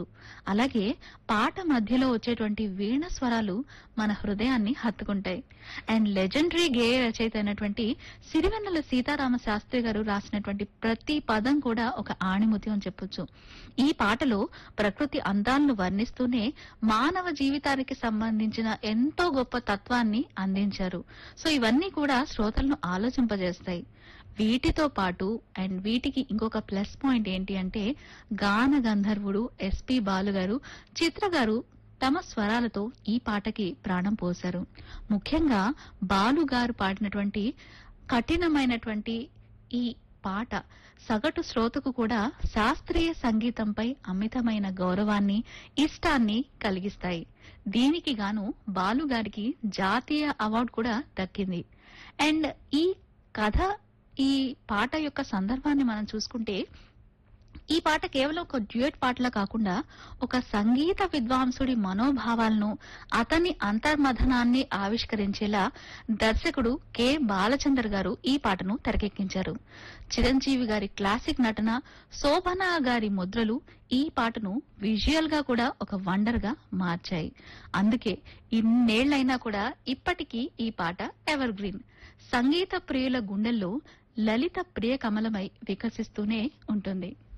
ఉండదు అలాగే పాట మధ్యలో వచ్చేటువంటి వీణ స్వరాలు మన హృదయాన్ని హత్తుకుంటాయి అండ్ లెజెండరీ గేయ రచయిత అయినటువంటి సిరివెన్నెల సీతారామ శాస్త్రి గారు రాసినటువంటి ప్రతి పదం కూడా ఒక ఆణిముత్యం అని చెప్పొచ్చు ఈ పాటలో ప్రకృతి అందాలను వర్ణిస్తూనే మానవ జీవితానికి సంబంధించిన ఎంతో గొప్ప తత్వాన్ని అందించారు సో ఇవన్నీ కూడా శ్రోతలను ఆలోచింపజేస్తాయి వీటితో పాటు అండ్ వీటికి ఇంకొక ప్లస్ పాయింట్ ఏంటి అంటే గాన గంధర్వుడు ఎస్పి బాలు గారు చిత్ర గారు తమ స్వరాలతో ఈ పాటకి ప్రాణం పోశారు ముఖ్యంగా బాలు గారు పాడినటువంటి కఠినమైనటువంటి ఈ పాట సగటు శ్రోతకు కూడా శాస్త్రీయ సంగీతంపై అమితమైన గౌరవాన్ని ఇష్టాన్ని కలిగిస్తాయి దీనికి గాను బాలు గారికి జాతీయ అవార్డు కూడా దక్కింది అండ్ ఈ కథ ఈ పాట యొక్క సందర్భాన్ని మనం చూసుకుంటే ఈ పాట కేవలం ఒక డ్యూయట్ పాటలా కాకుండా ఒక సంగీత విద్వాంసుడి మనోభావాలను అతని అంతర్మథనాన్ని ఆవిష్కరించేలా దర్శకుడు కె బాలచందర్ గారు ఈ పాటను తెరకెక్కించారు చిరంజీవి గారి క్లాసిక్ నటన శోభన గారి ముద్రలు ఈ పాటను విజువల్ గా కూడా ఒక వండర్ గా మార్చాయి అందుకే ఇన్నేళ్లైనా కూడా ఇప్పటికీ ఈ పాట ఎవర్ గ్రీన్ సంగీత ప్రియుల గుండెల్లో లలిత ప్రియ కమలమై వికసిస్తూనే ఉంటుంది